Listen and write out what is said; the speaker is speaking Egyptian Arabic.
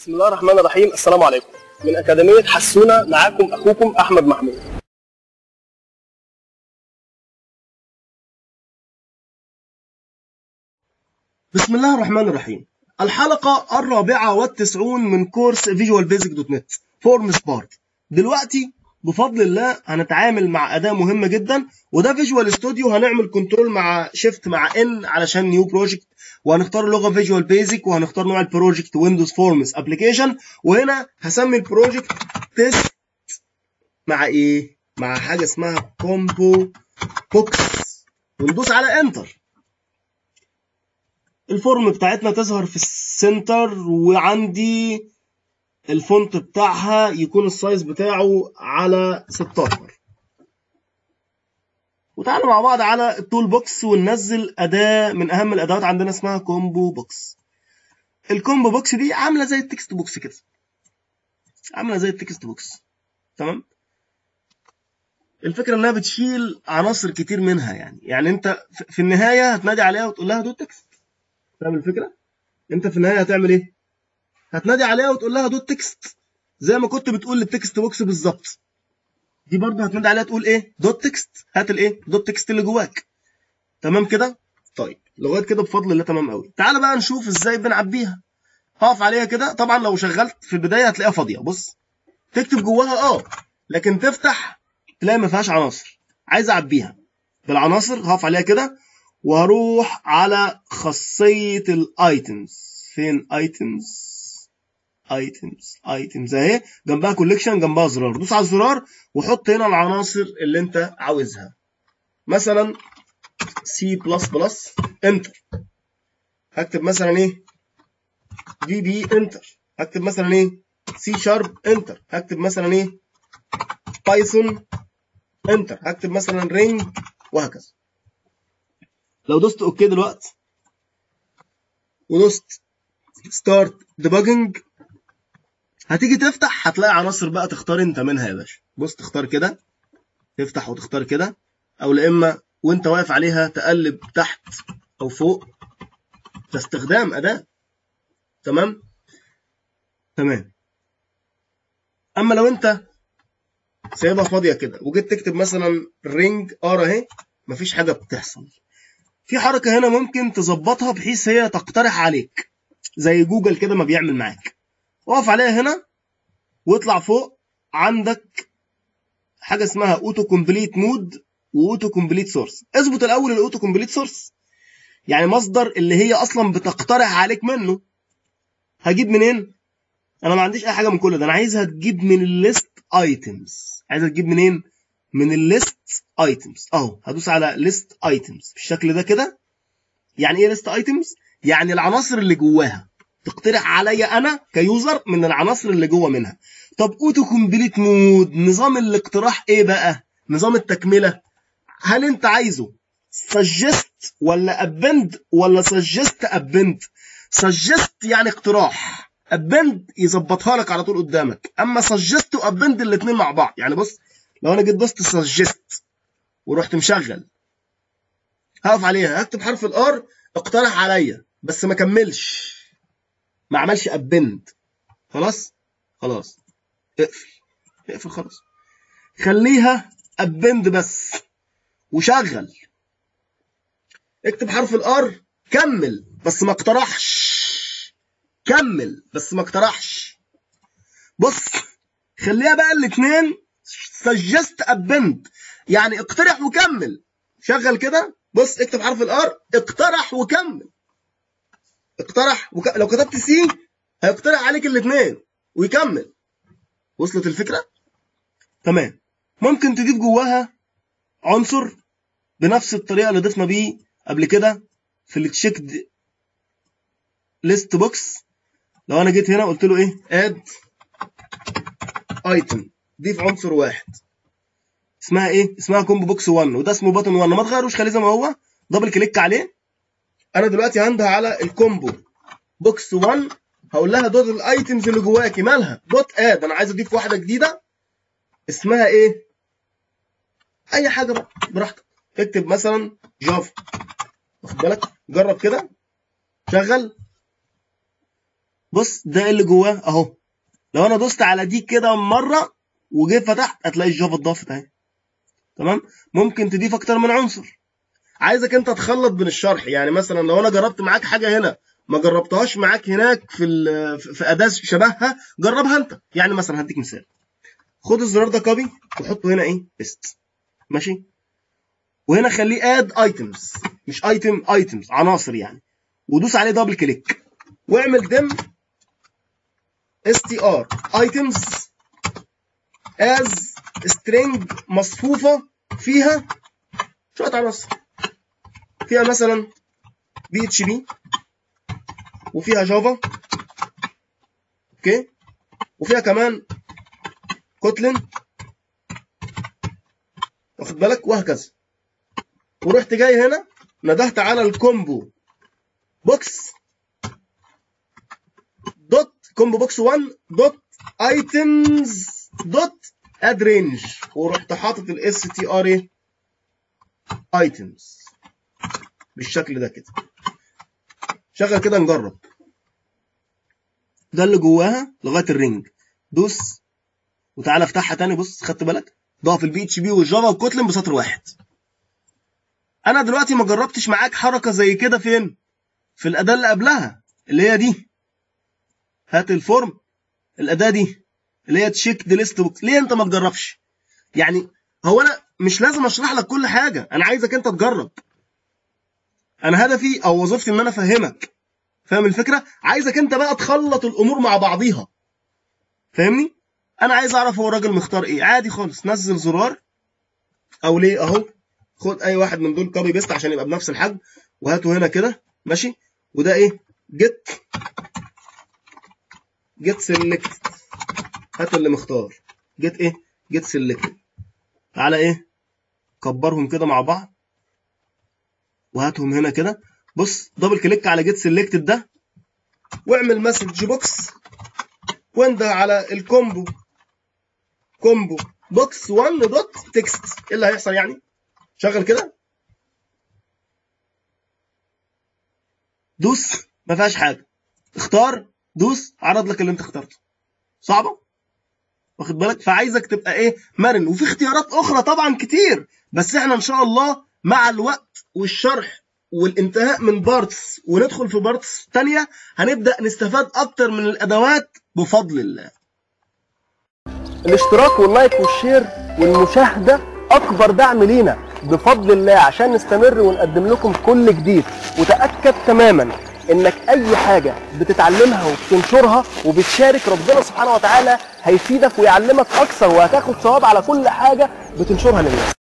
بسم الله الرحمن الرحيم السلام عليكم من أكاديمية حسونة معاكم أخوكم أحمد محمود بسم الله الرحمن الرحيم الحلقة الرابعة والتسعون من كورس فيجوال بيزك دوت نت فورم سبارك دلوقتي بفضل الله هنتعامل مع أداة مهمة جدا وده فيجوال ستوديو هنعمل كنترول مع شيفت مع ان علشان نيو بروجكت وهنختار لغة فيجوال بيزك وهنختار نوع البروجكت ويندوز فورمز ابلكيشن وهنا هسمي البروجكت تيست مع ايه؟ مع حاجة اسمها كومبو بوكس وندوس على انتر الفورم بتاعتنا تظهر في السنتر وعندي الفونت بتاعها يكون السايز بتاعه على 16 وتعالوا مع بعض على التول بوكس وننزل أداة من أهم الأدوات عندنا اسمها كومبو بوكس الكومبو بوكس دي عاملة زي التكست بوكس كده عاملة زي التكست بوكس تمام الفكرة إنها بتشيل عناصر كتير منها يعني يعني أنت في النهاية هتنادي عليها وتقول لها دوت تكست فاهم الفكرة؟ أنت في النهاية هتعمل إيه؟ هتنادي عليها وتقول لها دوت تكست زي ما كنت بتقول للتكست بوكس بالظبط دي برضه هتنادي عليها تقول ايه دوت تكست هات الايه دوت تكست اللي جواك تمام كده طيب لغايه كده بفضل الله تمام قوي تعال بقى نشوف ازاي بنعبيها هقف عليها كده طبعا لو شغلت في البدايه هتلاقيها فاضيه بص تكتب جواها اه لكن تفتح تلاقي ما فيهاش عناصر عايز اعبيها بالعناصر هقف عليها كده وهروح على خاصيه الايتمز فين ايتمز ايتمز ايتمز اهي جنبها كوليكشن جنبها زرار دوس على الزرار وحط هنا العناصر اللي انت عاوزها مثلا سي بلس بلس انتر هكتب مثلا ايه في بي انتر هكتب مثلا ايه سي شارب انتر هكتب مثلا ايه بايثون انتر هكتب مثلا رينج وهكذا لو دوست اوكي دلوقتي ودوست ستارت ديباجنج هتيجي تفتح هتلاقي عناصر بقى تختار انت منها يا باشا بص تختار كده تفتح وتختار كده او لا اما وانت واقف عليها تقلب تحت او فوق ده استخدام اداه تمام تمام اما لو انت سايبها فاضيه كده وجيت تكتب مثلا رينج ار اهي مفيش حاجه بتحصل في حركه هنا ممكن تظبطها بحيث هي تقترح عليك زي جوجل كده ما بيعمل معاك اقف عليها هنا واطلع فوق عندك حاجه اسمها اوتو كومبليت مود واوتو كومبليت سورس اظبط الاول الاوتو كومبليت سورس يعني مصدر اللي هي اصلا بتقترح عليك منه هجيب منين انا ما عنديش اي حاجه من كل ده انا عايزها تجيب من الليست ايتمز عايزها تجيب منين من الليست ايتمز اهو هدوس على ليست ايتمز بالشكل ده كده يعني ايه ليست ايتمز يعني العناصر اللي جواها تقترح عليا انا كيوزر من العناصر اللي جوه منها طب اوتو كومبليت مود نظام الاقتراح ايه بقى نظام التكمله هل انت عايزه سجست ولا ابند ولا سجست ابند سجست يعني اقتراح ابند يظبطها لك على طول قدامك اما سجست وابند الاثنين مع بعض يعني بص لو انا جيت دوست سجست ورحت مشغل هقف عليها هكتب حرف الار اقترح عليا بس ما كملش ما عملش ابند خلاص خلاص اقفل اقفل خلاص خليها ابند بس وشغل اكتب حرف الار كمل بس ما اقترحش كمل بس ما اقترحش بص خليها بقى الاثنين سجست ابند يعني اقترح وكمل شغل كده بص اكتب حرف الار اقترح وكمل اقترح وك... لو كتبت سي هيقترح عليك الاثنين ويكمل وصلت الفكره تمام ممكن تضيف جواها عنصر بنفس الطريقه اللي ضفنا بيه قبل كده في التشيكد ليست بوكس لو انا جيت هنا قلت له ايه اد ايتم ضيف عنصر واحد اسمها ايه اسمها كومبو بوكس 1 وده اسمه باتن 1 ما تغيروش خليه زي ما هو دبل كليك عليه انا دلوقتي هنده على الكومبو بوكس 1 هقول لها دوت الايتمز اللي جواكي مالها دوت اد انا عايز اضيف واحده جديده اسمها ايه اي حاجه بقى براحتك اكتب مثلا جافا واخد بالك جرب كده شغل بص ده اللي جواه اهو لو انا دوست على دي كده مره وجيت فتحت هتلاقي الجافا اتضافت اهي تمام ممكن تضيف اكتر من عنصر عايزك انت تخلط بين الشرح يعني مثلا لو انا جربت معاك حاجه هنا ما جربتهاش معاك هناك في ال- في اداه شبهها جربها انت يعني مثلا هديك مثال خد الزرار ده كوبي وحطه هنا ايه بيست ماشي وهنا خليه اد ايتمز مش ايتم ايتمز عناصر يعني ودوس عليه دبل كليك واعمل دم str items as string مصفوفة فيها شوية عناصر فيها مثلا بي اتش بي وفيها جافا اوكي وفيها كمان كوتلين واخد بالك وهكذا ورحت جاي هنا ندهت على الكومبو بوكس دوت كومبو بوكس 1 دوت ايتمز دوت اد رينج ورحت حاطط الاس تي ار ايه ايتمز بالشكل ده كده شغل كده نجرب ده اللي جواها لغايه الرينج دوس وتعالى افتحها تاني بص خدت بالك ضاف البي اتش بي والجافا والكوتلين بسطر واحد انا دلوقتي ما جربتش معاك حركه زي كده فين في الاداه اللي قبلها اللي هي دي هات الفورم الاداه دي اللي هي تشيك دي ليست بوكس ليه انت ما تجربش يعني هو انا مش لازم اشرح لك كل حاجه انا عايزك انت تجرب انا هدفي او وظيفتي ان انا افهمك فاهم الفكره عايزك انت بقى تخلط الامور مع بعضيها فاهمني انا عايز اعرف هو الراجل مختار ايه عادي خالص نزل زرار او ليه اهو خد اي واحد من دول كوبي بيست عشان يبقى بنفس الحجم وهاته هنا كده ماشي وده ايه جيت جيت سيلكت هات اللي مختار جيت ايه جيت سيلكت تعالى ايه كبرهم كده مع بعض وهاتهم هنا كده بص دبل كليك على جيت سيلكتد ده واعمل مسج بوكس وانده على الكومبو كومبو بوكس 1 دوت تكست ايه اللي هيحصل يعني شغل كده دوس ما فيهاش حاجه اختار دوس عرض لك اللي انت اخترته صعبه واخد بالك فعايزك تبقى ايه مرن وفي اختيارات اخرى طبعا كتير بس احنا ان شاء الله مع الوقت والشرح والانتهاء من بارتس وندخل في بارتس تانية هنبدأ نستفاد أكتر من الأدوات بفضل الله الاشتراك واللايك والشير والمشاهدة أكبر دعم لينا بفضل الله عشان نستمر ونقدم لكم كل جديد وتأكد تماما إنك أي حاجة بتتعلمها وبتنشرها وبتشارك ربنا سبحانه وتعالى هيفيدك ويعلمك أكثر وهتاخد ثواب على كل حاجة بتنشرها للناس